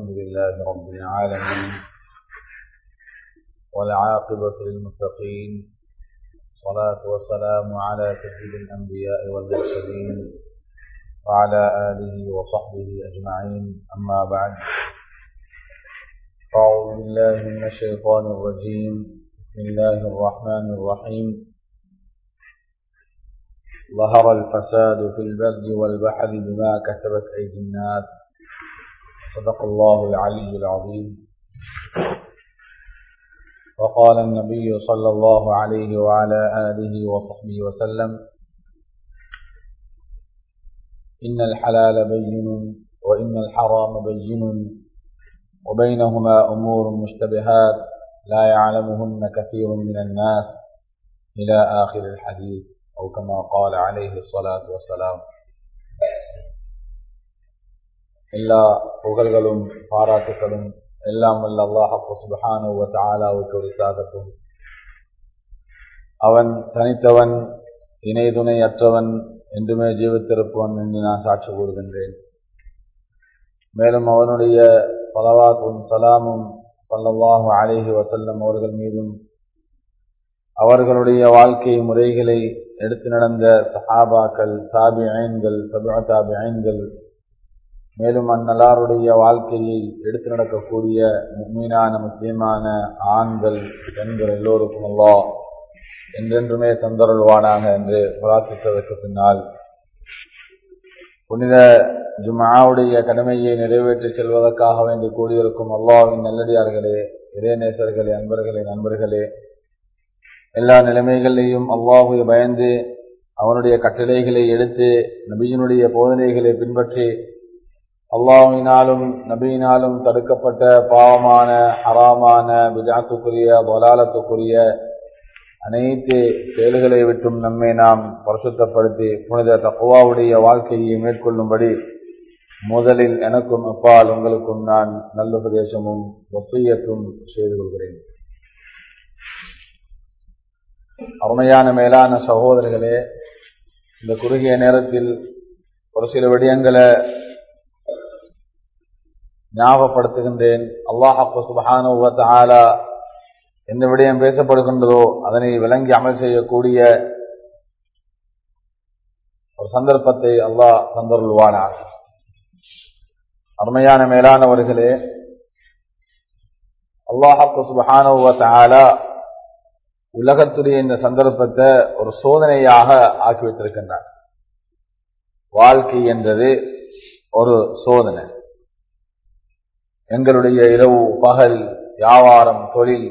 الحمد لله رب العالمين والعاقبة للمتقين الصلاة والسلام على سيد الأنبياء والمرسلين وعلى آله وصحبه أجمعين أما بعد أعوذ بالله من الشيطان الرجيم بسم الله الرحمن الرحيم ظهر الفساد في البر والبحر بما كسبت أيدي الناس صدق الله العلي العظيم وقال النبي صلى الله عليه وعلى آله وصحبه وسلم إن الحلال بين وإن الحرام بين وبينهما أمور مشتبهات لا يعلمهن كثير من الناس إلى آخر الحديث أو كما قال عليه الصلاة والسلام எல்லா புகழ்களும் பாராட்டுகளும் எல்லாம் வல்ல அல்லாஹு சுபஹானு தாலாவுக்கு உரித்தாகட்டும் அவன் தனித்தவன் இணை துணை அற்றவன் என்றுமே ஜீவித்திருப்பவன் என்று நான் சாட்சி கூறுகின்றேன் மேலும் அவனுடைய பலவாக்கும் சலாமும் சல்லல்லாஹு அலேஹி வசல்லம் அவர்கள் மீதும் அவர்களுடைய வாழ்க்கை முறைகளை எடுத்து நடந்த சஹாபாக்கள் தாபி ஐன்கள் சபா தாபி ஐன்கள் மேலும் அந்நலாருடைய வாழ்க்கையை எடுத்து நடக்கக்கூடிய மீனான முஸ்லீமான ஆண்கள் பெண்கள் எல்லோருக்கும் அல்லா என்றென்றுமே தந்தருள்வானாக என்று பிரார்த்தித்ததற்கு பின்னால் புனித ஜுமாவுடைய கடமையை நிறைவேற்றி செல்வதற்காக வேண்டி கூடியிருக்கும் அல்லாவின் நல்லடியார்களே இறைநேசர்களே அன்பர்களே நண்பர்களே எல்லா நிலைமைகளையும் அல்லாஹுவை பயந்து அவனுடைய கட்டளைகளை எடுத்து நபியினுடைய போதனைகளை பின்பற்றி அல்லாஹினாலும் நபியினாலும் தடுக்கப்பட்ட பாவமான ஹராமான விஜாத்துக்குரிய வலாலத்துக்குரிய அனைத்து செயல்களை விட்டும் நம்மை நாம் பரிசுத்தப்படுத்தி புனித தக்குவாவுடைய வாழ்க்கையை மேற்கொள்ளும்படி முதலில் எனக்கும் அப்பால் உங்களுக்கும் நான் நல்லுபதேசமும் வசையத்தும் செய்து கொள்கிறேன் அருமையான மேலான சகோதரர்களே இந்த குறுகிய நேரத்தில் ஒரு சில விடயங்களை ஞாபகப்படுத்துகின்றேன் அல்லாஹாக்கு சுபஹானுவத் ஆலா எந்த விடயம் பேசப்படுகின்றதோ அதனை விளங்கி அமல் செய்யக்கூடிய ஒரு சந்தர்ப்பத்தை அல்லாஹ் தந்தருள்வானார் அருமையான மேலானவர்களே அல்லாஹாக்கு சுபஹானுவத் ஆலா உலகத்துடைய இந்த சந்தர்ப்பத்தை ஒரு சோதனையாக ஆக்கி வைத்திருக்கின்றார் வாழ்க்கை என்றது ஒரு சோதனை எங்களுடைய இரவு பகல் வியாபாரம் தொழில்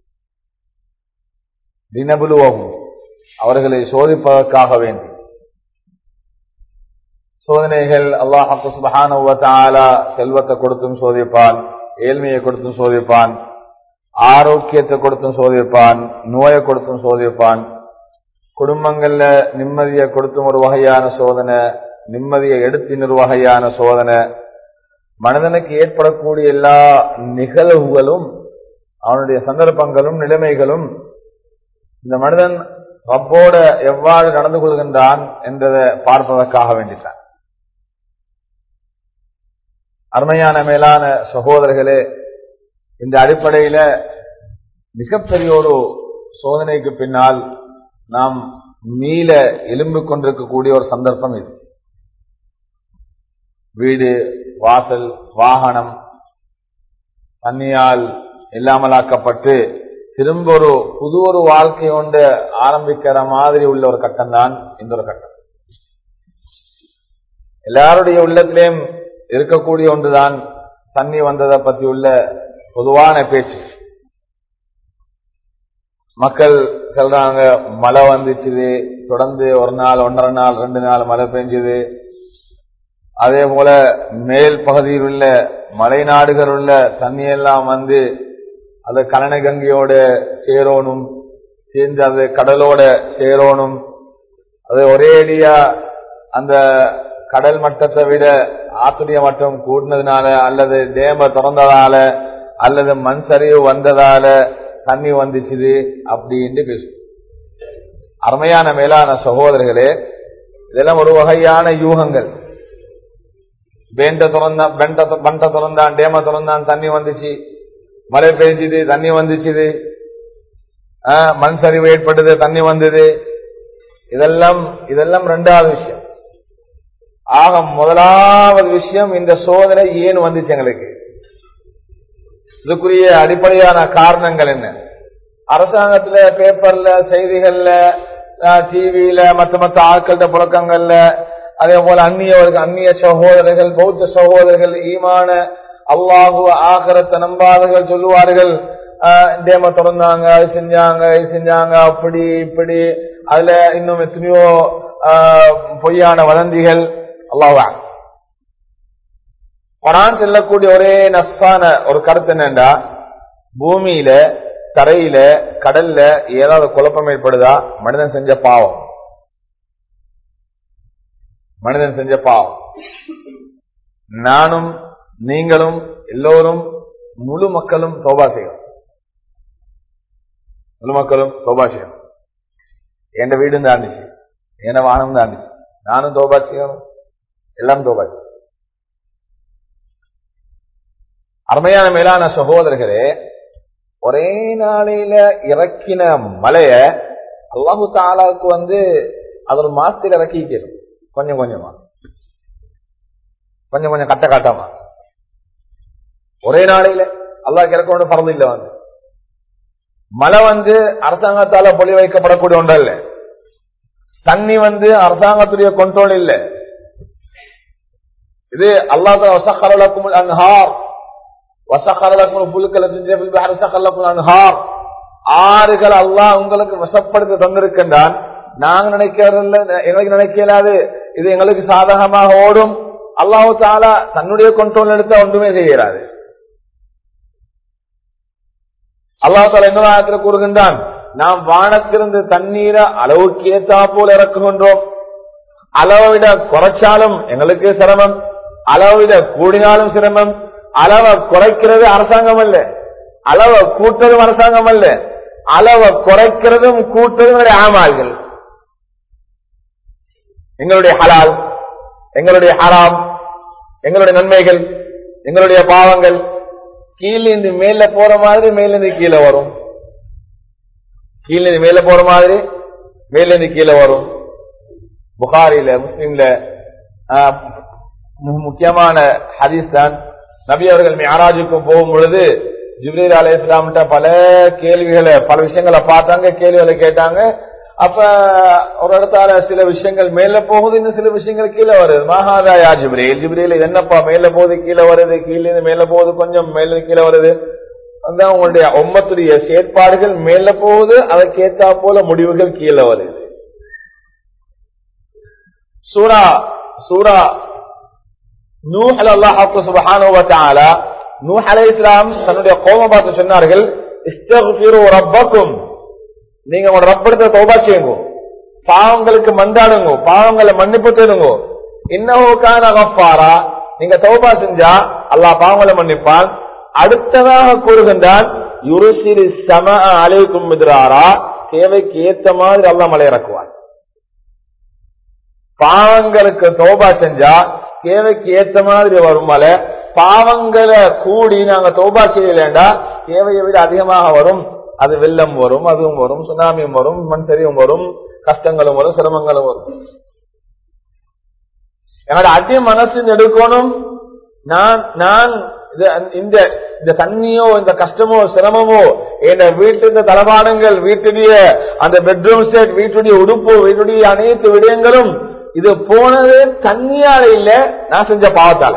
தினபுலுவகும் அவர்களை சோதிப்பதற்காக வேண்டி சோதனைகள் அல்லாஹு சுபஹானுவத்தாலா செல்வத்தை கொடுத்தும் சோதிப்பான் ஏழ்மையை கொடுத்தும் சோதிப்பான் ஆரோக்கியத்தை கொடுத்தும் சோதிப்பான் நோயை கொடுத்தும் சோதிப்பான் குடும்பங்கள்ல நிம்மதியை கொடுத்தும் ஒரு வகையான சோதனை நிம்மதியை எடுத்து இன்னொரு வகையான சோதனை மனிதனுக்கு ஏற்படக்கூடிய எல்லா நிகழ்வுகளும் அவனுடைய சந்தர்ப்பங்களும் நிலைமைகளும் இந்த மனிதன் ரப்போட எவ்வாறு நடந்து கொள்கின்றான் என்றதை பார்ப்பதற்காக வேண்டித்தான் அருமையான மேலான சகோதரர்களே இந்த அடிப்படையில மிகப்பெரிய ஒரு சோதனைக்கு பின்னால் நாம் மீள எலும்பு கொண்டிருக்கக்கூடிய ஒரு சந்தர்ப்பம் இது வீடு வாசல் வாகனம் தண்ணியால் இல்லாமலாக்கப்பட்டு திரும்ப ஒரு புது ஒரு வாழ்க்கை ஒன்று ஆரம்பிக்கிற மாதிரி உள்ள ஒரு கட்டம் தான் இந்த ஒரு கட்டம் எல்லாருடைய உள்ளத்திலேயும் இருக்கக்கூடிய ஒன்றுதான் தண்ணி வந்ததை பத்தி உள்ள பொதுவான பேச்சு மக்கள் சொல்றாங்க மழை வந்துச்சுது தொடர்ந்து ஒரு நாள் ஒன்றரை நாள் ரெண்டு நாள் மழை பெஞ்சுது அதே போல மேல் பகுதியில் உள்ள மலை நாடுகள் உள்ள தண்ணியெல்லாம் வந்து அது கலன கங்கையோட சேரோனும் சேர்ந்து அது கடலோட சேரோனும் அது ஒரே அடியா அந்த கடல் மட்டத்தை விட ஆத்துடைய மட்டம் கூடினதுனால அல்லது டேம திறந்ததால அல்லது மண் சரிவு வந்ததால தண்ணி வந்துச்சுது அப்படின்னு பேசும் அருமையான மேலான சகோதரர்களே இதெல்லாம் ஒரு வகையான யூகங்கள் வேண்ட திறந்தான் வெண்ட பண்ட திறந்தான் டேம திறந்தான் தண்ணி வந்துச்சு மழை பெய்ஞ்சுது தண்ணி வந்துச்சுது ஆஹ், மண் சரிவு ஏற்பட்டது தண்ணி வந்தது இதெல்லாம் இதெல்லாம் ரெண்டாவது விஷயம் ஆக முதலாவது விஷயம் இந்த சோதனை ஏன் வந்துச்சு எங்களுக்கு இதுக்குரிய அடிப்படையான காரணங்கள் என்ன அரசாங்கத்துல பேப்பர்ல செய்திகள்ல டிவியில மத்த மத்த ஆட்கள்ட புழக்கங்கள்ல அதே போல அந்நியவர்கள் அந்நிய சகோதரர்கள் பௌத்த சகோதரர்கள் ஈமான அல்லாஹு ஆகரத்தை நம்பாதவர்கள் சொல்லுவார்கள் ஆஹ் டேம திறந்தாங்க அது செஞ்சாங்க இது செஞ்சாங்க அப்படி இப்படி அதுல இன்னும் எத்தனையோ ஆஹ், பொய்யான வதந்திகள் அல்லாஹ் குரான் செல்லக்கூடிய ஒரே நஸ்ஸான ஒரு கருத்து என்னண்டா பூமியில தரையில கடல்ல ஏதாவது குழப்பம் ஏற்படுதா மனிதன் செஞ்ச பாவம் மனிதன் செஞ்ச பாவம் நானும் நீங்களும் எல்லோரும் முழு மக்களும் தோபா செய்யணும் முழு மக்களும் தோபா செய்யணும் என் வீடும் தாண்டிச்சு என் வானம் தாண்டிச்சு நானும் தோபா செய்யணும் எல்லாம் தோபா செய்யணும் அருமையான மேலான சகோதரர்களே ஒரே நாளையில இறக்கின மலைய அல்லாஹு தாலாவுக்கு வந்து அது ஒரு மாசத்தில் இறக்கிக்கணும் கொஞ்சம் கொஞ்சமா கொஞ்சம் கொஞ்சம் கட்ட கட்டமா ஒரே நாளையில அல்லாஹ் இறக்க பறந்து இல்ல வந்து மழை வந்து அரசாங்கத்தால பொலி வைக்கப்படக்கூடிய ஒன்றல்ல இல்ல தண்ணி வந்து அரசாங்கத்துடைய கண்ட்ரோல் இல்ல இது அல்லாஹ் அன்ஹார் وسخر لكم الفلك التي تجري في البحر وسخر لكم الانهار ஆறுகள் அல்லாஹ் உங்களுக்கு வசப்படுத்தி தந்திருக்கின்றான் நாங்க நினைக்கிறதில்ல எங்களுக்கு நினைக்கலாது இது எங்களுக்கு சாதகமாக ஓடும் அல்லாஹு தாலா தன்னுடைய கண்ட்ரோல் எடுத்தா ஒன்றுமே செய்யறாது அல்லாஹ் தாலா இன்னொரு ஆயத்தில் கூறுகின்றான் நாம் வானத்திலிருந்து தண்ணீரை அளவுக்கு ஏற்றா போல இறக்குகின்றோம் அளவை விட குறைச்சாலும் எங்களுக்கு சிரமம் அளவை விட கூடினாலும் சிரமம் அளவை குறைக்கிறது அரசாங்கம் அல்ல அளவை கூட்டுறதும் அரசாங்கம் அல்ல அளவை குறைக்கிறதும் கூட்டுறதும் ஆமால்கள் எங்களுடைய ஹலால் எங்களுடைய ஹராம் எங்களுடைய நன்மைகள் எங்களுடைய பாவங்கள் கீழிருந்து மேல போற மாதிரி மேலிருந்து கீழே வரும் கீழிருந்து மேல போற மாதிரி மேலிருந்து கீழே வரும் புகாரில முஸ்லீம்ல ஆஹ், மு- முக்கியமான ஹதீஸ் தான் நபி அவர்கள் மியாராஜுக்கு போகும் பொழுது ஜிப்ரீல் அலை இஸ்லாம்கிட்ட பல கேள்விகளை பல விஷயங்களை பார்த்தாங்க கேள்விகளை கேட்டாங்க அப்ப ஒரு இடத்தால சில விஷயங்கள் மேல போகுது இன்னும் சில விஷயங்கள் கீழே வருது மகாதாயா ஜிப்ரீல் ஜிப்ரீல் இது என்னப்பா மேல போகுது கீழே வருது கீழே இருந்து மேல போகுது கொஞ்சம் மேல இருந்து கீழே வருது அந்த உங்களுடைய உம்மத்துடைய செயற்பாடுகள் மேல போகுது அதற்கேத்தா போல முடிவுகள் கீழே வருது சூரா சூரா நூஹ் அல்லாஹ் சுப்ஹானஹு வ தஆலா நூஹ் அலைஹிஸ்ஸலாம் தன்னுடைய கோபம் பார்த்து சொன்னார்கள் இஸ்தக்ஃபிரு ரப்பக்கும் நீங்க உங்க ரப்பிடத்தை தௌபா செய்யுங்க பாவங்களுக்கு மண்டாடுங்க பாவங்களை மன்னிப்பு தேடுங்க இன்னஹு கான கஃபாரா நீங்க தௌபா செஞ்சா அல்லாஹ் பாவங்களை மன்னிப்பான் அடுத்ததாக கூறுகின்றான் யுருசிரி சம அலைக்கும் மிதிராரா தேவைக்கு ஏத்த மாதிரி அல்லாஹ் மலை இறக்குவான் பாவங்களுக்கு தௌபா செஞ்சா தேவைக்கு ஏத்த மாதிரி வரும் மலை பாவங்களை கூடி நாங்க தௌபா செய்யலேண்டா தேவையை விட அதிகமாக வரும் அது வெள்ளம் வரும் அதுவும் வரும் சுனாமியும் வரும் மண் சரிவும் வரும் கஷ்டங்களும் வரும் சிரமங்களும் வரும் என்னோட அடி மனசு எடுக்கணும் நான் நான் இது- இந்த இந்த தண்ணியோ இந்த கஷ்டமோ சிரமமோ என் வீட்டு இந்த தளபாடங்கள் வீட்டுடைய அந்த பெட்ரூம் செட் வீட்டுடைய உடுப்பு வீட்டுடைய அனைத்து விடயங்களும் இது போனது தண்ணியால இல்ல நான் செஞ்ச பாவத்தால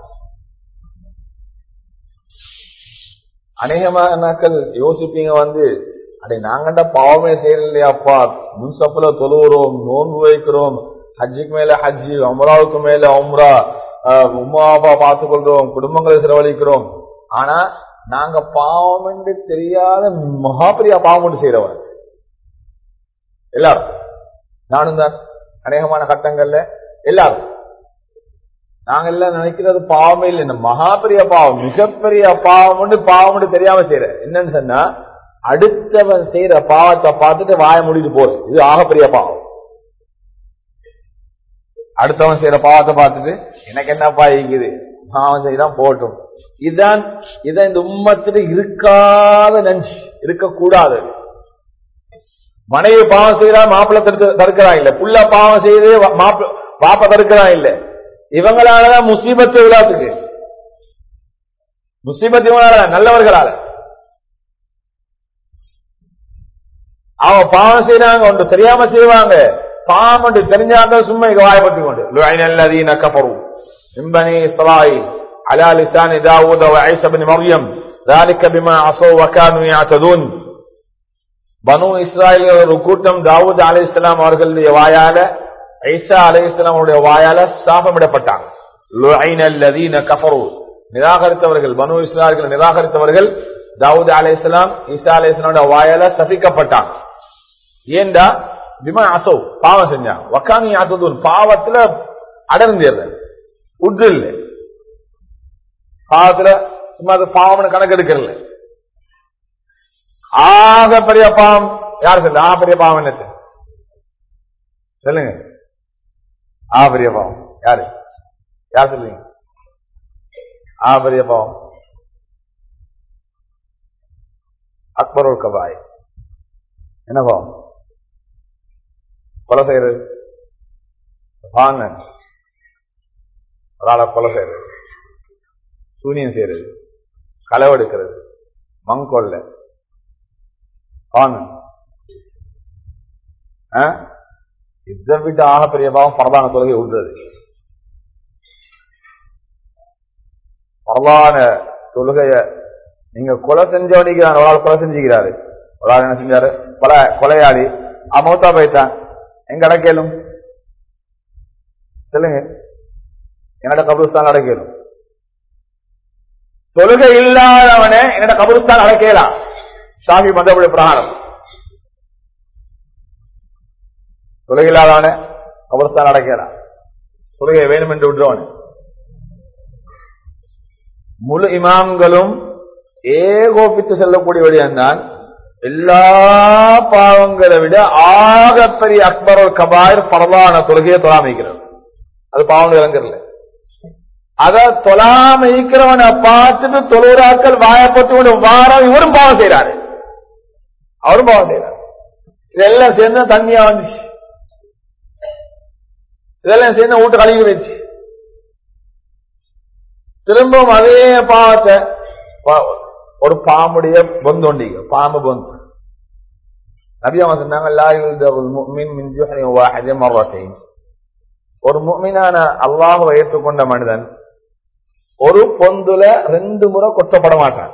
அநேகமாக நாட்கள் யோசிப்பீங்க வந்து அடே நாங்கண்டா பாவமே செய்யலையாப்பா முன்சப்புல தொழுகிறோம் நோன்பு வைக்கிறோம் ஹஜ்ஜுக்கு மேல ஹஜ்ஜி உம்ராவுக்கு மேல உம்ரா ஆஹ், உம்மா அப்பா பார்த்துக் கொள்றோம் குடும்பங்களை செலவழிக்கிறோம் ஆனா நாங்க பாவம் என்று தெரியாத மகாபெரிய பாவம் ஒன்று செய்யறவன் எல்லாரும் நானும் தான் அநேகமான கட்டங்கள்ல எல்லாரும் நாங்க எல்லாம் நினைக்கிறது பாவமே இல்லை இந்த மகாபெரிய பாவம் மிகப்பெரிய பாவம்னு பாவம்னு தெரியாம செய்யற என்னன்னு சொன்னா அடுத்தவன் செய்யற பாவத்தை பார்த்துட்டு வாய முடிட்டு போறது இது ஆகப்பெரிய பாவம் அடுத்தவன் செய்யற பாவத்தை பார்த்துட்டு எனக்கு என்னப்பா இருக்குது பாவம் செய்தான் போட்டும் இதுதான் இதான் இந்த உம்மத்துல இருக்காத நஞ்சு இருக்கக்கூடாது மனைவி பாவம் செய்யறா மாப்பிள்ள தடுத்து தடுக்கிறான் இல்ல புள்ள பாவம் செய்து மாப்பிள்ள பாப்ப தடுக்கிறான் இல்ல இவங்களாலதான் முசீபத்து விழாத்துக்கு முசீபத்து இவங்களால நல்லவர்களால அவ பாவம் செய்யறாங்க ஒன்று தெரியாம செய்வாங்க பாவம் ஒன்று தெரிஞ்சாங்க சும்மா இங்க வாயப்பட்டு கொண்டு லுஐனல்லதீன கஃபரு من بني إسرائيل على لسان داود وعيسى بن مريم ذلك بما عصوا وكانوا يعتدون பனு இஸ்ராயல் ஒரு கூட்டம் தாவூத் அலி இஸ்லாம் அவர்களுடைய வாயால ஐசா அலி இஸ்லாம் அவருடைய வாயால சாபமிடப்பட்டாங்க கஃபரு நிராகரித்தவர்கள் பனு இஸ்ராயல்களை நிராகரித்தவர்கள் தாவூத் அலி இஸ்லாம் ஈசா அலி இஸ்லாமுடைய வாயால சபிக்கப்பட்டாங்க ஏண்டா பிமா அசோ பாவம் செஞ்சாங்க வக்கானி ஆத்ததூன் பாவத்துல அடர்ந்தேறது உற்று இல்லை பாவத்துல சும்மா அது பாவம்னு கணக்கெடுக்கல ஆக பெரிய பாவம் யார் சொல்லு ஆ பெரிய பாவம் என்ன சொல்லுங்க ஆ பெரிய பாவம் யாரு யார் சொல்லுங்க ஆ பெரிய பாவம் அக்பருல் கபாய் என்ன பாவம் கொலை செய்யறது வாங்க ஒரு ஆளை கொலை செய்யறது சூனியம் செய்யறது களவெடுக்கிறது மங்கொல்ல வாங்க இதை விட்டு ஆக பெரிய பாவம் பரதான தொழுகை விடுறது பரதான தொழுகைய நீங்க கொலை செஞ்சவனிக்கு ஒரு ஆள் கொலை செஞ்சுக்கிறாரு ஒரு ஆள் என்ன செஞ்சாரு கொலை கொலையாளி அமௌத்தா போயிட்டான் எங்க அடக்கலும் சொல்லுங்க என்னோட கபருஸ்தான் அடக்கலும் தொழுகை இல்லாதவனே என்னோட கபருஸ்தான் அடக்கலாம் சாமி மதபடி பிரகாரம் தொழுகை இல்லாதவனே கபருஸ்தான் அடக்கலாம் தொழுகை வேணும் என்று விடுறவனே முழு இமாம்களும் ஏகோபித்து செல்லக்கூடிய என்றால் எல்லா பாவங்களை விட ஆகப்பெரிய அக்பர் கபாயர் பரவான தொழுகையை தொழாமைக்கிறது அது பாவம் இறங்குறல அத தொழாமைக்கிறவனை பார்த்துட்டு தொழுறாக்கள் வாயப்பட்டு கொண்டு வாரம் இவரும் பாவம் செய்யறாரு அவரும் பாவம் செய்யறாரு இதெல்லாம் சேர்ந்து தண்ணியா வந்துச்சு இதெல்லாம் சேர்ந்து வீட்டு கழுவி வச்சு திரும்பவும் அதே பாவத்தை ஒரு பாம்புடைய பொந்து ஒண்டிங்க பாம்பு பொந்து நபியா சொன்னாங்க ஒரு முக்மினான அல்லாஹுவை ஏற்றுக்கொண்ட மனிதன் ஒரு பொந்துல ரெண்டு முறை கொட்டப்பட மாட்டான்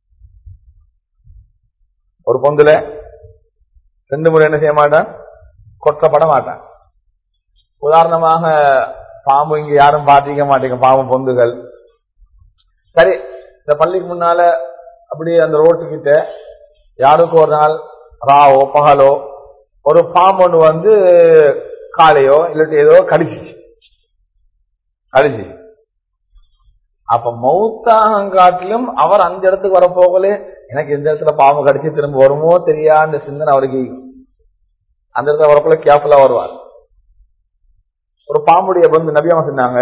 ஒரு பொந்துல ரெண்டு முறை என்ன செய்ய மாட்டான் கொட்டப்பட மாட்டான் உதாரணமாக பாம்பு இங்க யாரும் பாத்திக்க மாட்டீங்க பாம்பு பொந்துகள் சரி இந்த பள்ளிக்கு முன்னால அப்படியே அந்த ரோட்டுக்கிட்ட யாருக்கும் ஒரு நாள் ராவோ பகலோ ஒரு பாம்பு ஒன்று வந்து காலையோ இல்லாட்டி ஏதோ கடிச்சிச்சு கடிச்சு அப்ப மௌத்தாங்காட்டிலும் அவர் அந்த இடத்துக்கு வரப்போகலே எனக்கு எந்த இடத்துல பாம்பு கடிச்சு திரும்ப வருமோ தெரியாத சிந்தனை அவருக்கு அந்த இடத்துல வரப்போல கேர்ஃபுல்லா வருவார் ஒரு பாம்புடைய பந்து நபியாம சொன்னாங்க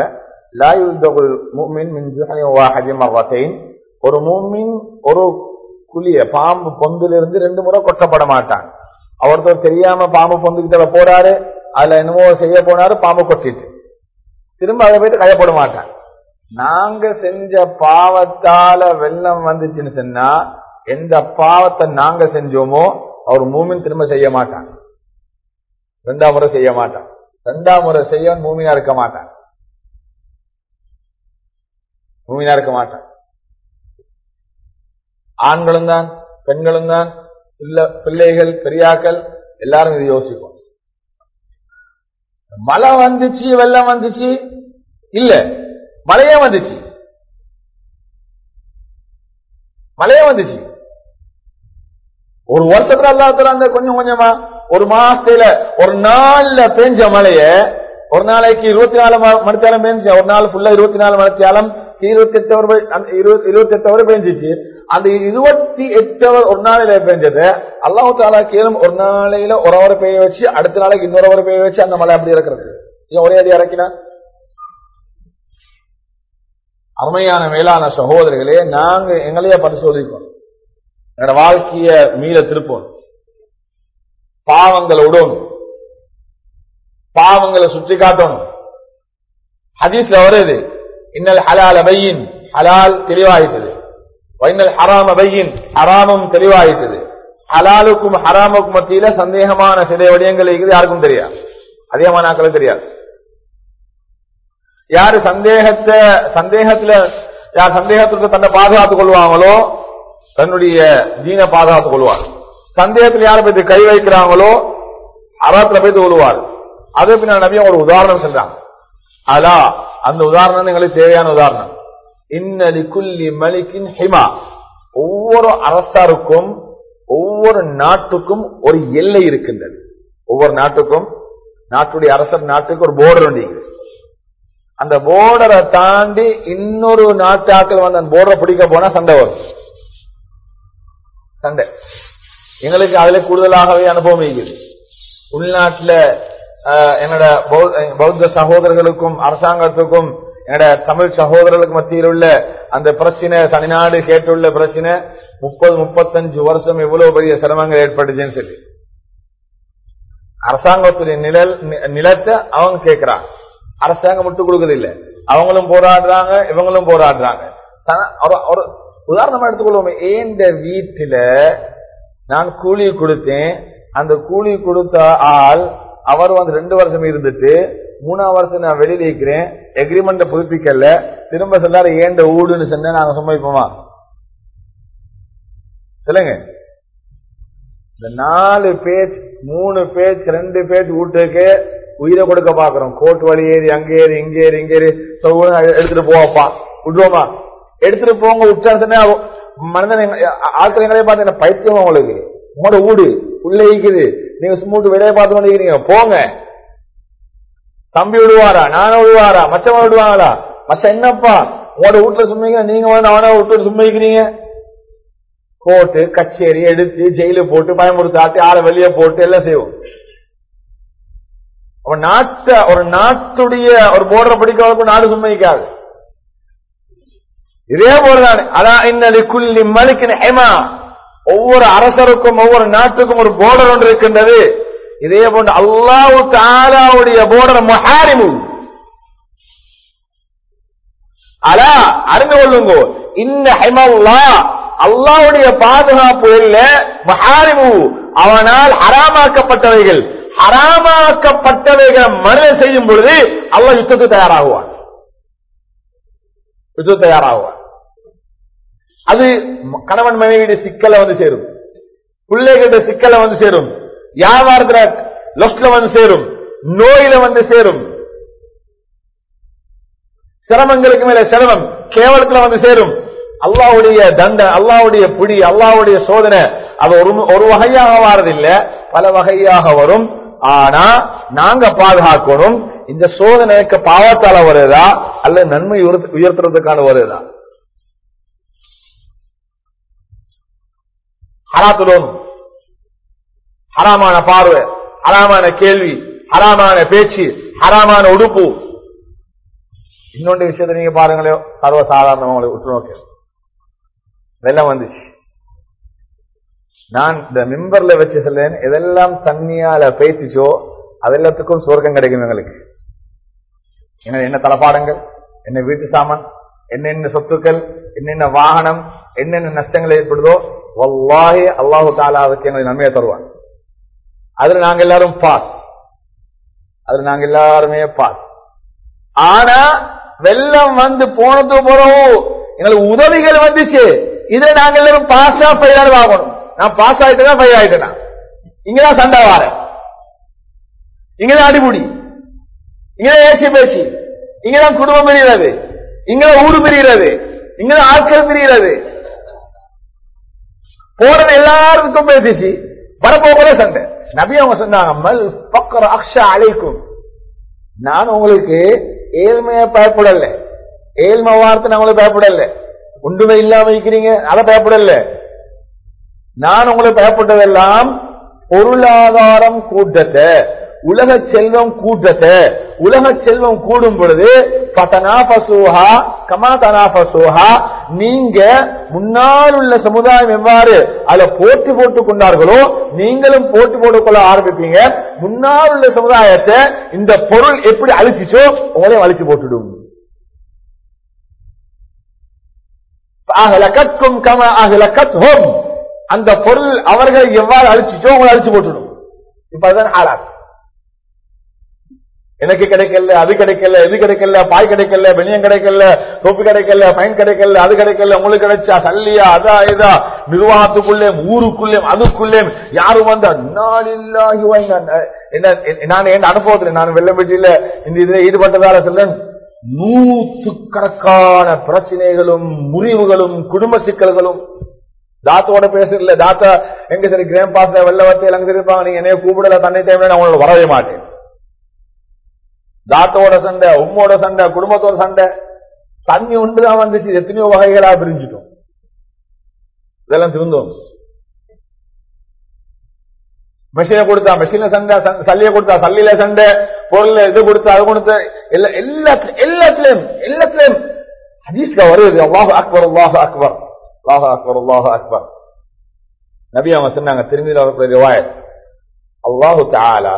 ஒரு மூமின் ஒரு குழிய பாம்பு பொந்திலிருந்து ரெண்டு முறை கொட்டப்பட மாட்டான் அவர்த்தர் தெரியாம பாம்பு பொந்துக்கிட்ட போறாரு அதுல என்னமோ செய்ய போனாரு பாம்பு கொட்டிட்டு திரும்ப அதை போயிட்டு கையப்பட மாட்டான் நாங்க செஞ்ச பாவத்தால வெள்ளம் வந்துச்சுன்னு சொன்னா எந்த பாவத்தை நாங்க செஞ்சோமோ அவர் மூமின் திரும்ப செய்ய மாட்டான் ரெண்டாம் முறை செய்ய மாட்டான் ரெண்டாம் முறை செய்ய மூமினா இருக்க மாட்டான் மூமினா இருக்க மாட்டான் ஆண்களும் தான் பெண்களும் தான் பிள்ளைகள் பெரியாக்கள் எல்லாரும் இது யோசிப்போம் மழை வந்துச்சு வெள்ளம் வந்துச்சு இல்ல மழையே வந்துச்சு மழையே வந்துச்சு ஒரு வருஷத்துல அல்லாத்துல அந்த கொஞ்சம் கொஞ்சமா ஒரு மாசத்துல ஒரு நாள்ல பெஞ்ச மழைய ஒரு நாளைக்கு இருபத்தி நாலு மணித்தாலம் பெஞ்ச ஒரு நாள் ஃபுல்லா இருபத்தி நாலு மணித்தாலம் இருபத்தி எட்டு அவர் இருபத்தி எட்டு அவர் பெஞ்சிச்சு அந்த இருபத்தி எட்டு அவர் ஒரு நாளையில பெஞ்சது அல்லாஹு தாலா கேளும் ஒரு நாளையில ஒரு அவர் பெய்ய வச்சு அடுத்த நாளைக்கு இன்னொரு அவர் பெய்ய வச்சு அந்த மழை அப்படி இருக்கிறது ஏன் ஒரே அடி இறக்கினா அருமையான மேலான சகோதரிகளே நாங்க எங்களையே பரிசோதிப்போம் எங்களோட வாழ்க்கைய மீள திருப்போம் பாவங்களை விடணும் பாவங்களை சுற்றி காட்டணும் ஹதீஸ்ல வருது இன்னல் ஹலால் அபையின் ஹலால் தெளிவாயிட்டது வைனல் ஹராம் அபையின் ஹராமும் தெளிவாயிட்டது ஹலாலுக்கும் ஹராமுக்கும் மத்தியில சந்தேகமான சில விடயங்கள் இருக்குது யாருக்கும் தெரியாது அதிகமானாக்களும் தெரியாது யாரு சந்தேகத்தை சந்தேகத்துல யார் சந்தேகத்துக்கு தன்னை பாதுகாத்துக் கொள்வாங்களோ தன்னுடைய தீன பாதுகாத்துக் கொள்வார் சந்தேகத்தில் யாரை பற்றி கை வைக்கிறாங்களோ அறத்துல போய் கொள்வார் அதே பின்னால் நபியும் ஒரு உதாரணம் சென்றாங்க அலா அந்த உதாரணம் எங்களுக்கு தேவையான உதாரணம் இன்னலி குல்லி மலிக்கின் ஹிமா ஒவ்வொரு அரசாருக்கும் ஒவ்வொரு நாட்டுக்கும் ஒரு எல்லை இருக்கின்றது ஒவ்வொரு நாட்டுக்கும் நாட்டுடைய அரசர் நாட்டுக்கு ஒரு போர்டர் உண்டு அந்த போர்டரை தாண்டி இன்னொரு நாட்டாக்கள் வந்து அந்த போர்டரை பிடிக்க போனா சண்டை வரும் சண்டை எங்களுக்கு அதுல கூடுதலாகவே அனுபவம் இருக்குது உள்நாட்டுல ஆஹ், என்னோட பௌ- பௌத்த சகோதரர்களுக்கும் அரசாங்கத்துக்கும் என்னோட தமிழ் சகோதரர்களுக்கு மத்தியில் உள்ள அந்த பிரச்சனை தனிநாடு கேட்டுள்ள பிரச்சனை முப்பது முப்பத்தஞ்சு வருஷம் எவ்வளவு பெரிய சிரமங்கள் ஏற்பட்டுச்சுன்னு சொல்லி அரசாங்கத்துடைய நிழல் நி- நிலத்தை அவங்க கேட்கிறாங்க அரசாங்கம் விட்டு கொடுக்கறது இல்ல அவங்களும் போராடுறாங்க இவங்களும் போராடுறாங்க த- ஒரு- ஒரு உதாரணமா எடுத்துக்கொள்வோமே ஏந்த வீட்டுல நான் கூலி கொடுத்தேன் அந்த கூலி கொடுத்த ஆள் அவர் வந்து ரெண்டு வருஷம் இருந்துட்டு மூணாவது வருஷம் நான் வெளியில இருக்கிறேன் எக்ரிமெண்ட் புதுப்பிக்கல திரும்ப சொல்லாரு ஏண்ட ஊடுன்னு சொன்னா நாங்க சம்மதிப்போமா சொல்லுங்க இந்த நாலு பேஜ் மூணு பேஜ் ரெண்டு பேஜ் வீட்டுக்கு உயிரை கொடுக்க பாக்குறோம் கோர்ட் வழி ஏறி அங்க ஏறி இங்க ஏறி இங்க ஏறி சொல்லுவோம் எடுத்துட்டு போவப்பா விட்டுருவோமா எடுத்துட்டு போங்க விட்டான்னு சொன்னா மனிதன் எங்க- ஆட்கள் எங்களே பார்த்து என்ன பைத்தியம் உங்களுக்கு உங்களோட வீடு உள்ள இருக்குது நீங்க சும்முட்டு வெளியே பார்த்து கொண்டு இருக்கிறீங்க போங்க தம்பி விடுவாரா நானும் விடுவாரா மச்சவன் விடுவாங்களா மச்ச என்னப்பா உங்களோட வீட்டுல சும்மிங்க நீங்க வந்து அவனை விட்டு சும்மிக்கிறீங்க கோர்ட்டு கச்சேரி எடுத்து ஜெயில போட்டு பயமுறுத்தாட்டி ஆளை வெளியே போட்டு எல்லாம் செய்வோம் ஒரு நாட்ட ஒரு நாட்டுடைய ஒரு போர்டரை பிடிக்கிறவங்களுக்கு நாடு சும்மிக்காது இதே போலதான் அதான் இன்னலி குல்லி மலிக்கின் ஹெமா ஒவ்வொரு அரசருக்கும் ஒவ்வொரு நாட்டுக்கும் ஒரு போர்டர் ஒன்று இருக்கின்றது இதே போன்று அல்லாஹு தாலாவுடைய போர்டர் மஹாரிமு அலா அறிந்து கொள்ளுங்க இந்த ஹெமல்லா அல்லாவுடைய பாதுகாப்பு இல்ல மஹாரிமு அவனால் ஹராமாக்கப்பட்டவைகள் ஹராமாக்கப்பட்டவைகள் மனிதன் செய்யும் பொழுது அல்லாஹ் யுத்தத்துக்கு தயாராகுவான் யுத்தம் தயாராகுவான் அது கணவன் மனைவியுடைய சிக்கலை வந்து சேரும் பிள்ளைகளுடைய சிக்கலை வந்து சேரும் வியாபாரத்துல லொஸ்ட்ல வந்து சேரும் நோயில வந்து சேரும் சிரமங்களுக்கு மேல சிரமம் கேவலத்துல வந்து சேரும் அல்லாவுடைய தண்ட அல்லாவுடைய பிடி அல்லாவுடைய சோதனை அது ஒரு ஒரு வகையாக வாரதில்ல பல வகையாக வரும் ஆனா நாங்க பாதுகாக்கணும் இந்த சோதனைக்கு பாவத்தால வருதா அல்ல நன்மை உயர்த்த- உயர்த்துறதுக்கான வருதா ஹராத்துலோன் ஹராமான பார்வை ஹராமான கேள்வி ஹராமான பேச்சு ஹராமான உடுப்பு இன்னொன்று விஷயத்தை நீங்க பாருங்களேன் சர்வ சாதாரண உங்களுக்கு உற்று நோக்கு வெள்ளம் வந்துச்சு நான் இந்த மிம்பர்ல வச்சு சொல்லேன் எதெல்லாம் தண்ணியால பேசிச்சோ அதெல்லாத்துக்கும் சுவர்க்கம் கிடைக்கும் எங்களுக்கு என்ன என்ன தளபாடங்கள் என்ன வீட்டு சாமான் என்னென்ன சொத்துக்கள் என்னென்ன வாகனம் என்னென்ன நஷ்டங்கள் ஏற்படுதோ வல்லாஹி அல்லாஹு தாலா அதுக்கு எங்களுக்கு நன்மையை தருவான் அதுல நாங்க எல்லாரும் பாஸ் அதுல நாங்க எல்லாருமே பாஸ் ஆனா வெள்ளம் வந்து போனது பிறகு எங்களுக்கு உதவிகள் வந்துச்சு இதுல நாங்க எல்லாரும் பாஸா ஃபெயில் ஆகணும் நான் பாஸ் ஆயிட்டு தான் ஃபெயில் ஆயிட்டேன் நான். இங்கதான் சண்டை வார இங்கதான் அடிபுடி இங்கதான் ஏசி பேச்சு இங்கதான் குடும்பம் பிரிகிறது இங்கதான் ஊரு பிரிகிறது இங்கதான் ஆட்கள் பிரிகிறது போறது எல்லாருக்கும் பேசிச்சு வரப்போகிற சண்டை நபி அவங்க சொன்னாங்க மல் பக்கர அக்ஷா அழைக்கும் நான் உங்களுக்கு ஏழ்மையா பயப்படல ஏழ்மை வார்த்தை நான் உங்களுக்கு பயப்படல ஒன்றுமே இல்லாம இருக்கிறீங்க அதை பயப்படல நான் உங்களுக்கு பயப்பட்டதெல்லாம் பொருளாதாரம் கூட்டத்தை உலக செல்வம் கூட்டத்தை உலக செல்வம் கூடும் பொழுது பதனாபசூஹா கமா தனாபசூஹா நீங்க முன்னால் உள்ள சமுதாயம் எவ்வாறு அதுல போட்டி போட்டுக் கொண்டார்களோ நீங்களும் போட்டி போட்டுக்கொள்ள ஆரம்பிப்பீங்க முன்னால் உள்ள சமுதாயத்தை இந்த பொருள் எப்படி அழிச்சிச்சோ உங்களையும் அழிச்சு போட்டுடும் அகலக்கத்கும் கம அகலக்கத்ஹும் அந்த பொருள் அவர்கள் எவ்வாறு அழிச்சிச்சோ உங்களை அழிச்சு போட்டுடும் இப்ப அதுதான் ஹாலாத் எனக்கு கிடைக்கல அது கிடைக்கல இது கிடைக்கல பாய் கிடைக்கல பெனியம் கிடைக்கல தொப்பி கிடைக்கல ஃபைன் கிடைக்கல அது கிடைக்கல உங்களுக்கு கிடைச்சா சல்லியா அதா இதா நிர்வாகத்துக்குள்ளே ஊருக்குள்ளே அதுக்குள்ளே யாரும் வந்தா நாளில்லாஹி வ இன்னா- என்ன நான் என் அனுபவத்தில் நான் வெள்ளம்பட்டியில இந்த இதுல ஈடுபட்டதால சொல்றேன் நூற்றுக்கணக்கான பிரச்சனைகளும் முறிவுகளும் குடும்ப சிக்கல்களும் தாத்தோட பேசுறதுல தாத்தா எங்க சரி கிராம் பாஸ்ல வெள்ள வத்தையில அங்க இருப்பாங்க நீங்க என்னைய கூப்பிடல தண்ணி டைம்ல நான் உங்களோட வரவே மாட்டேன் தாத்தோட சண்டை உம்மோட சண்டை குடும்பத்தோட சண்டை தண்ணி ஒன்றுதான் வந்துச்சு எத்தனையோ வகைகளா பிரிஞ்சுட்டோம் இதெல்லாம் திருந்தோம் மெஷினை கொடுத்தா மெஷின்ல சண்டை ச- சல்லிய கொடுத்தா சல்லியில சண்டை பொருள் இது கொடுத்தா அது கொடுத்தா எல்லா எல்லாத்துலயும் எல்லாத்துலயும் எல்லாத்துலயும் ஹதீஸ்ல வருது அல்லாஹு அக்பர் அல்லாஹு அக்பர் அல்லாஹு அக்பர் அல்லாஹு அக்பர் நபி அவங்க சொன்னாங்க திரும்பியில் வரக்கூடிய ரிவாயத் அல்லாஹு தஆலா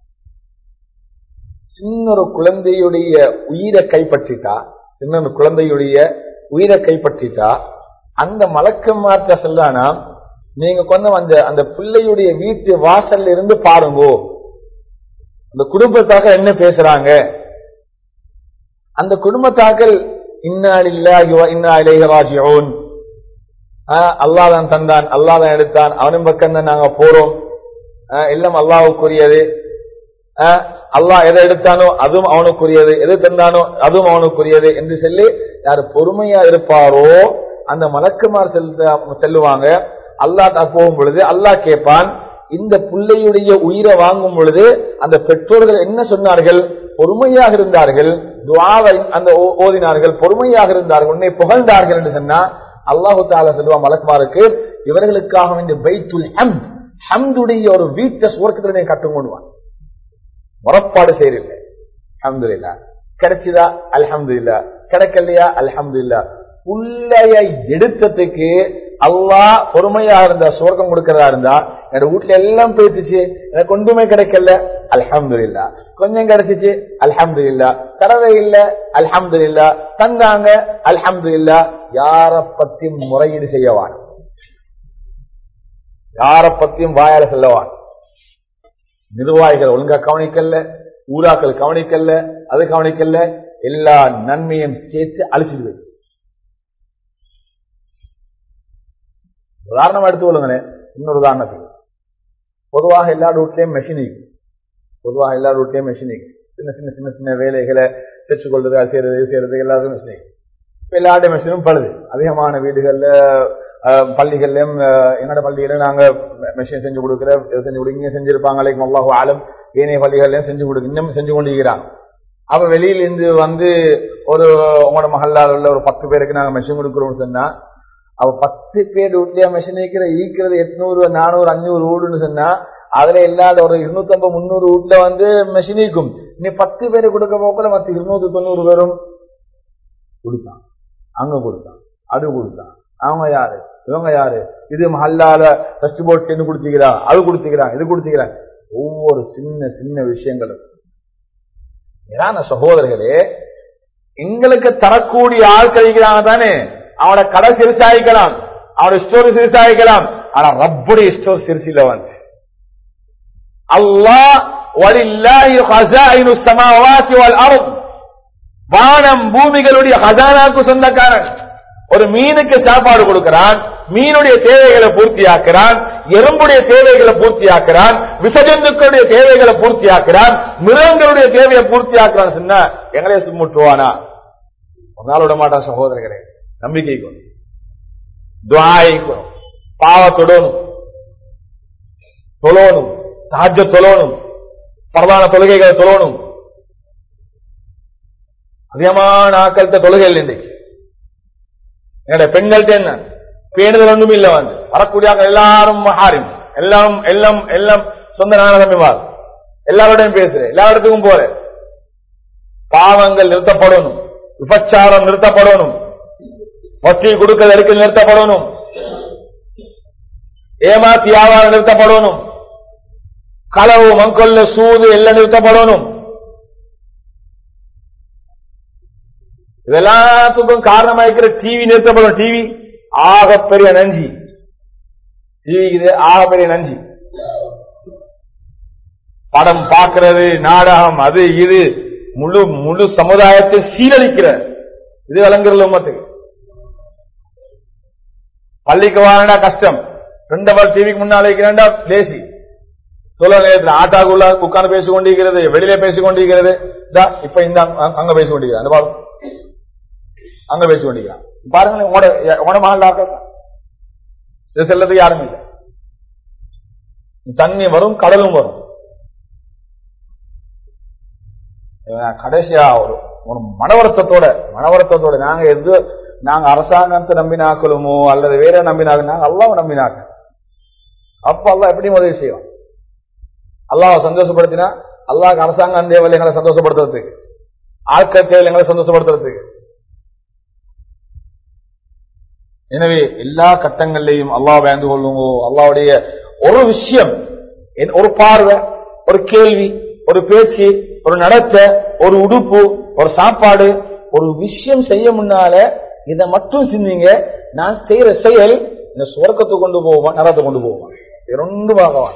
சின்னொரு குழந்தையுடைய உயிரை கைப்பற்றிட்டா சின்ன குழந்தையுடைய உயிரை கைப்பற்றிட்டா அந்த மலக்க மாற்ற சொல்லானா நீங்க கொஞ்சம் அந்த அந்த பிள்ளையுடைய வீட்டு வாசல்ல இருந்து பாருங்கோ அந்த குடும்பத்தாக என்ன பேசுறாங்க அந்த குடும்பத்தாக்கள் இன்னா லில்லாஹி வ இன்னா இலைஹி ராஜிஊன் அல்லாஹ் தான் தந்தான் அல்லாஹ் தான் எடுத்தான் அவனின் பக்கம் தான் நாங்க போறோம் ஆஹ் எல்லாம் அல்லாஹ்வுக்குரியது ஆஹ் அல்லாஹ் எதை எடுத்தானோ அதுவும் அவனுக்குரியது எது தந்தானோ அதுவும் அவனுக்குரியது என்று சொல்லி யார் பொறுமையா இருப்பாரோ அந்த மலக்குமார் செல்ல செல்லுவாங்க அல்லாஹ் போகும் பொழுது அல்லாஹ் கேட்பான் இந்த பிள்ளையுடைய உயிரை வாங்கும் பொழுது அந்த பெற்றோர்கள் என்ன சொன்னார்கள் பொறுமையாக இருந்தார்கள் துஆவை அந்த ஓ- ஓதினார்கள் பொறுமையாக இருந்தார்கள் உன்னை புகழ்ந்தார்கள் என்று சொன்னா அல்லாஹு தாலா சொல்லுவா மலக்குமாருக்கு இவர்களுக்காக வேண்டிய பைத்துல் ஹம்த் ஹம்துடைய ஒரு வீட்டை சுவர்க்கத்தில் நீ கட்டும் கொண்டுவான் முறப்பாடு செய்யறில்லை அல்ஹம்துலில்லா கிடைச்சுதா அல்ஹம்துலில்லா கிடைக்கலையா அல்ஹம்துலில்லா புள்ளைய எடுத்ததுக்கு அல்லாஹ் பொறுமையா இருந்தா சுவர்க்கம் கொடுக்கறதா இருந்தா என்னோட வீட்டுல எல்லாம் போயிடுச்சு எனக்கு ஒன்றுமே கிடைக்கல அல்ஹம்துலில்லா கொஞ்சம் கிடைச்சிச்சு அல்ஹம்துலில்லா தரவே இல்ல அல்ஹம்துலில்லா தந்தாங்க அல்ஹம்துலில்லா யார பத்தியும் முறையீடு செய்யவான் யார பத்தியும் வாயால சொல்லவான் நிர்வாகிகள் ஒழுங்கா கவனிக்கல ஊராக்கள் கவனிக்கல அது கவனிக்கல எல்லா நன்மையும் சேர்த்து அழிச்சிடுது உதாரணம் எடுத்து கொள்ளுங்களேன் இன்னொரு உதாரணத்துக்கு பொதுவாக எல்லா ரூட்லயும் மெஷின் இருக்கு பொதுவாக எல்லா ரூட்லயும் மெஷின் இருக்கு சின்ன சின்ன சின்ன சின்ன வேலைகளை பெற்றுக்கொள்றது அது செய்யறது இது செய்யறது எல்லாருக்கும் மெஷின் இருக்கு இப்ப எல்லாருடைய மெஷினும் பழுது அதிகமான வீடுகள்ல அஹ், பள்ளிகள்லயும் அஹ், என்னோட பள்ளியில நாங்க மெஷின் செஞ்சு கொடுக்குற இது செஞ்சு கொடுங்க இங்க செஞ்சிருப்பாங்க அலைக்கும் அல்லாஹு ஆலம் ஏனைய பள்ளிகள்லயும் செஞ்சு கொடுக்கு இன்னும் செஞ்சு கொண்டிருக்கிறாங்க அப்ப வெளியில இருந்து வந்து ஒரு உங்களோட மகளால் உள்ள ஒரு பத்து பேருக்கு நாங்க மெஷின் கொடுக்குறோம்னு சொன்னா அவ பத்து பேர் வீட்லயே மெஷின் வைக்கிற ஈக்கிறது எட்நூறு நானூறு அஞ்சூறு வீடுன்னு சொன்னா அதுல இல்லாத ஒரு இருநூத்தி ஐம்பது முந்நூறு வீட்டுல வந்து மெஷின் இருக்கும் நீ பத்து பேர் கொடுக்க போக்குல மத்த இருநூத்தி தொண்ணூறு பேரும் கொடுத்தான் அங்க கொடுத்தான் அது கொடுத்தான் அவங்க யாரு இவங்க யாரு இது மஹல்லால ஃபர்ஸ்ட் போர்ட் சென்று கொடுத்துக்கிறான் அது கொடுத்துக்கிறான் இது கொடுத்துக்கிறான் ஒவ்வொரு சின்ன சின்ன விஷயங்களும் ஏன்னா சகோதரர்களே எங்களுக்கு தரக்கூடிய ஆள் கழிக்கிறாங்க தானே அவனோட கடை சிறுசாயிக்கலாம் அவனோட ஸ்டோர் சிறுசாயிக்கலாம் ஆனா ரப்புடைய ஸ்டோர் சிறுசில வந்து அல்லாஹ் வலில்லாஹி ஹஸாயினு ஸமாவாத்தி வல் அர்த் வானம் பூமிகளுடைய ஹசானாக்கு சொந்தக்காரன் ஒரு மீனுக்கு சாப்பாடு கொடுக்கிறான் மீனுடைய தேவைகளை பூர்த்தியாக்குறான் எறும்புடைய தேவைகளை பூர்த்தியாக்குறான் விசஜந்துக்களுடைய தேவைகளை பூர்த்தியாக்குறான் மிருகங்களுடைய தேவையை பூர்த்தியாக்குறான் சொன்னா எங்களே சும்முட்டுவானா ஒரு நாள் விட மாட்டான் சகோதரர்களே நம்பிக்கை கொண்டு துவாய்க்கும் பாவத்தொடணும் தொழணும் சாஜ தொழணும் பிரதான தொழுகைகளை தொழணும் அதிகமான ஆக்கள்கிட்ட தொழுகை இல்லை இன்றைக்கு என்னுடைய பெண்கள்ட்ட என்ன பேணுதல் ஒன்றும் இல்லை வந்து வரக்கூடிய ஆட்கள் எல்லாரும் மகாரிம் எல்லாம் எல்லாம் எல்லாம் சொந்த நான தம்பிமார் எல்லாரோடையும் பேசுறேன் எல்லா இடத்துக்கும் போறேன் பாவங்கள் நிறுத்தப்படணும் விபச்சாரம் நிறுத்தப்படணும் வட்டி கொடுக்கல் எடுக்க நிறுத்தப்படணும் ஏமாத்தி வியாபாரம் நிறுத்தப்படணும் களவு மங்கொல்ல சூது எல்லாம் நிறுத்தப்படணும் இதெல்லாத்துக்கும் காரணமா இருக்கிற டிவி நிறுத்தப்படும் டிவி ஆகப்பெரிய நஞ்சி டிவி இது ஆகப்பெரிய நஞ்சி படம் பார்க்கிறது நாடகம் அது இது முழு முழு சமுதாயத்தை சீரழிக்கிற இது விளங்குறல உமத்துக்கு பள்ளிக்கு வாங்கினா கஷ்டம் ரெண்டு பால் டிவிக்கு முன்னால இருக்கிறேன்டா லேசி சொல்ல நேரத்தில் ஆட்டாக்குள்ள உட்கார்ந்து பேசிக் கொண்டிருக்கிறது வெளியில பேசிக் கொண்டிருக்கிறது இதா, இப்ப இந்த அங்க- அங்க பேசிக் கொண்டிருக்கிறான் அந்த பாருங்க அங்க பேசிக் கொண்டிருக்கிறான் பாருங்க உங்களோட உங்களோட மகள் டாக்டர் இது செல்லத்துக்கு யாரும் இல்லை தண்ணி வரும் கடலும் வரும் இவன் கடைசியா ஒரு ஒரு மனவருத்தத்தோட மனவருத்தத்தோட நாங்க எது நாங்க அரசாங்கத்தை நம்பினாக்களுமோ அல்லது வேற நம்பினாக்க நாங்க அல்லாவை நம்பினாக்க அப்ப அல்லாஹ் எப்படி உதவி செய்வோம் அல்லாஹ் சந்தோஷப்படுத்தினா அல்லாஹ் அரசாங்கம் தேவையில்லை எங்களை சந்தோஷப்படுத்துறதுக்கு ஆட்கள் தேவையில்லை எங்களை சந்தோஷப்படுத்துறதுக்கு எனவே எல்லா கட்டங்கள்லையும் அல்லாஹ் பயந்து கொள்ளுங்கோ அல்லாவுடைய ஒரு விஷயம் என்- ஒரு பார்வை ஒரு கேள்வி ஒரு பேச்சு ஒரு நடத்த ஒரு உடுப்பு ஒரு சாப்பாடு ஒரு விஷயம் செய்ய முன்னால இதை மட்டும் சிந்திங்க நான் செய்யற செயல் இந்த சுவர்க்கத்தை கொண்டு போவான் நரத்தை கொண்டு போவான் இரண்டு பாகவான்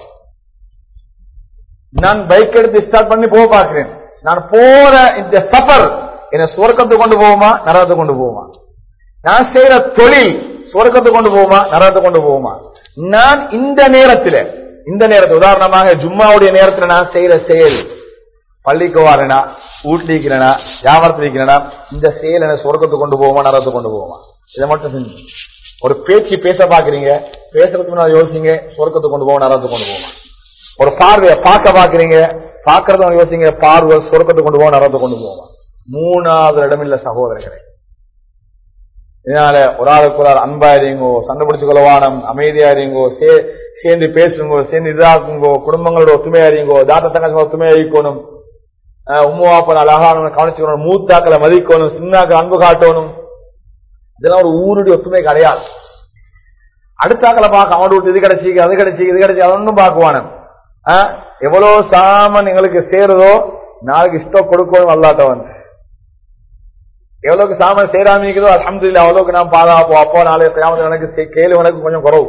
நான் பைக் எடுத்து ஸ்டார்ட் பண்ணி போக பார்க்கிறேன் நான் போற இந்த சஃபர் என்ன சுவர்க்கத்தை கொண்டு போகுமா நரகத்தை கொண்டு போகுமா நான் செய்யற தொழில் சுவர்க்கத்தை கொண்டு போகுமா நரகத்தை கொண்டு போகுமா நான் இந்த நேரத்தில் இந்த நேரத்தில் உதாரணமாக ஜும்மாவுடைய நேரத்தில் நான் செய்யற செயல் பள்ளிக்கு வரேனா வீட்டிக்கிறேனா வியாபாரத்தில் இருக்கிறேனா இந்த செயல் என்ன சொர்க்கத்தை கொண்டு போவோமா நரகத்தை கொண்டு போவோமா இதை மட்டும் செஞ்சு ஒரு பேச்சு பேச பாக்குறீங்க பேசுறதுக்கு முன்னாடி யோசிங்க சொர்க்கத்தை கொண்டு போவோம் நரகத்தை கொண்டு போவோமா ஒரு பார்வையை பார்க்க பாக்குறீங்க பார்க்கறத யோசிங்க பார்வை சொர்க்கத்தை கொண்டு போவோம் நரகத்தை கொண்டு போவோமா மூணாவது இடமில்ல சகோதரர்களே இதனால ஒரு ஆளுக்கு ஒரு ஆள் அன்பா இருங்கோ சண்டை பிடிச்சு கொள்ளவானம் அமைதியா இருங்கோ சே- சேர்ந்து பேசுங்கோ சேர்ந்து இதாக்குங்கோ குடும்பங்களோட ஒத்துமையா இருங்கோ தாத்தா தங்கச்சி ஒத்துமையா இருக்கணும் அஹ் உம்மா அப்பா அழகான கவனிச்சுக்கணும் மூத்தாக்களை மதிக்கணும் சின்னாக்கள் அன்பு காட்டணும் இதெல்லாம் ஒரு ஊருடைய ஒத்துமை கிடையாது அடுத்தாக்களை பார்க்க அவனோட விட்டு இது கிடைச்சி அது கிடைச்சி இது கிடைச்சி அதொன்னும் பார்க்குவானு எவ்வளவு சாமன் எங்களுக்கு சேருதோ நாளைக்கு இஷ்டம் கொடுக்கணும் அல்லாட்ட வந்து எவ்வளவுக்கு சாமான் சேராம இருக்குதோ அலமதுல்ல அவ்வளவுக்கு நான் பாதுகாப்போம் அப்போ நாளை கிராமத்தில் எனக்கு சே- கேளு எனக்கு கொஞ்சம் குறவு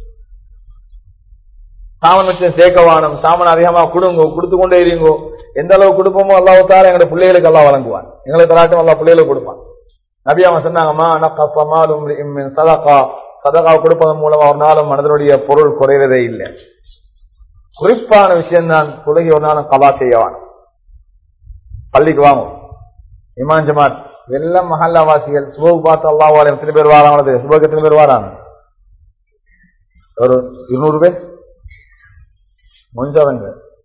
சாமன் வச்சு சேர்க்கவானம் சாமன் அதிகமா கொடுங்க கொடுத்து கொண்டே இருங்கோ எந்த அளவு கொடுப்போமோ அல்லாவுத்தால எங்களோட பிள்ளைகளுக்கு எல்லாம் வழங்குவான் எங்களை தராட்டும் எல்லா பிள்ளைகளுக்கு கொடுப்பான் நபி அவங்க சொன்னாங்கம்மா நக்கமாலும் சதகா சதகா கொடுப்பதன் மூலம் ஒரு நாளும் மனதனுடைய பொருள் குறைவதே இல்லை குறிப்பான விஷயம் தான் தொழுகை ஒரு நாளும் கலா செய்யவான் பள்ளிக்கு வாங்கும் இமான் ஜமாத் எல்லாம் மஹல்லாவாசிகள் சுபகு பார்த்து அல்லாஹ் வாரம் எத்தனை பேர் வாராங்க சுபகு எத்தனை பேர் வாராங்க ஒரு இருநூறு பேர் முடிஞ்சவங்க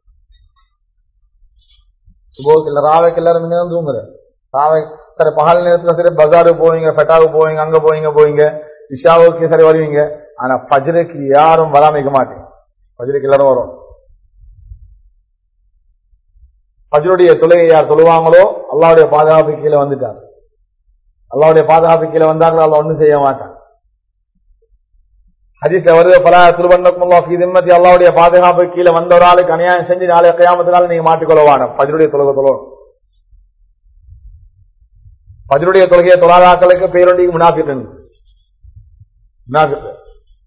சுபோக்கு இல்ல ராவைக்கு எல்லாரும் இங்க தான் தூங்குற ராவை சரி பகல் நேரத்துல சரி பஜாருக்கு போவீங்க ஃபெட்டாவுக்கு போவீங்க அங்க போவீங்க போவீங்க இஷாவுக்கு சரி வருவீங்க ஆனா பஜ்ருக்கு யாரும் வராமிக்க மாட்டீங்க பஜ்ருக்கு எல்லாரும் வரும் பஜ்ருடைய தொழுகை யார் தொழுவாங்களோ அல்லாவுடைய பாதுகாப்பு கீழே வந்துட்டாங்க அல்லாவுடைய பாதுகாப்பு கீழே வந்தாங்களோ அல்ல ஒண்ணும் செய்ய மாட்டான் ஹதீஸ்ல வருது பல திருவண்ணக்குமுல்லா திம்மதி அல்லாவுடைய பாதுகாப்பு கீழே வந்த ஒரு ஆளுக்கு அநியாயம் செஞ்சு நாளை கையாமத்தினால நீங்க மாட்டிக்கொள்ளவான பஜ்ருடைய தொழுகை தொழுவணும் பஜ்ருடைய தொழுகையை தொழாதாக்களுக்கு பேரொண்டிக்கு முனாஃபிக்கு முனாஃபிக்கு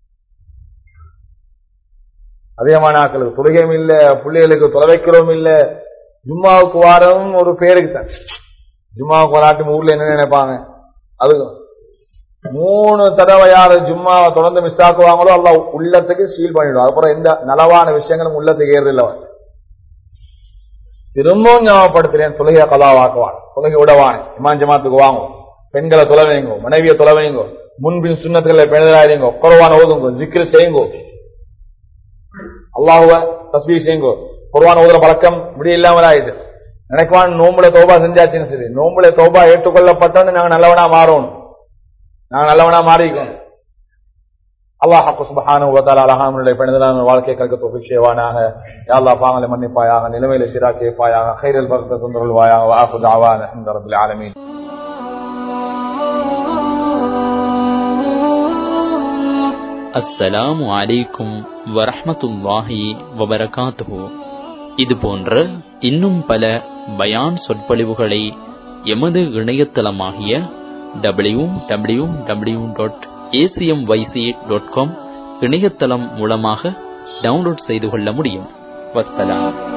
அதிகமான ஆக்களுக்கு தொழுகையும் இல்ல பிள்ளைகளுக்கு தொலை வைக்கிறோம் இல்ல ஜும்மாவுக்கு வாரம் ஒரு பேருக்கு தான் ஜும்மாவுக்கு வராட்டும் ஊர்ல என்ன நினைப்பாங்க அது மூணு தடவை யாரு ஜும்மாவை தொடர்ந்து மிஸ் ஆக்குவாங்களோ அல்ல உள்ளத்துக்கு சீல் பண்ணிடும் அதுக்கப்புறம் எந்த நலவான விஷயங்களும் உள்ளத்துக்கு ஏறுதில்ல திரும்பவும் ஞாபகப்படுத்துறேன் தொழுகைய கலாவாக்குவான் தொழுகை விடவான் இமான் ஜமாத்துக்கு வாங்கும் பெண்களை தொலைவைங்கோ மனைவியை தொலைவைங்கோ முன்பின் சுண்ணத்துக்களை பெழுதாயிருங்கோ குறவான ஓதுங்கோ ஜிக்கில் செய்யுங்கோ அல்லாஹுவ தஸ்பீ செய்யுங்கோ குர்வான் ஓதுற பழக்கம் முடியில்லாம ஆயிடுது நினைக்குவான் நோம்புல தோபா செஞ்சாச்சுன்னு சரி நோம்புல தோபா ஏற்றுக்கொள்ளப்பட்டோன்னு நாங்க நல்லவனா மாறணும் நாங்க நல்லவனா மாறிக்கணும் அல்லாஹ் சுபஹானு வதால அலஹாமுடைய பிறந்தலான வாழ்க்கை கற்க தொகுதி செய்வானாக யாழ்லா பாங்களை மன்னிப்பாயாக நிலைமையில சீரா கேட்பாயாக கைரல் பக்த தொந்தருள்வாயாக வாசு தாவான இந்த ரபில் ஆலமீன் அஸ்ஸலாமு அலைக்கும் வரஹ்மத்துல்லாஹி வபரகாத்துஹு இது போன்ற இன்னும் பல பயான் சொற்பொழிவுகளை எமது இணையதளமாகிய W W W dot ACM YC dot com இணையதளம் மூலமாக டவுன்லோட் செய்து கொள்ள முடியும் வஸ்ஸலாம்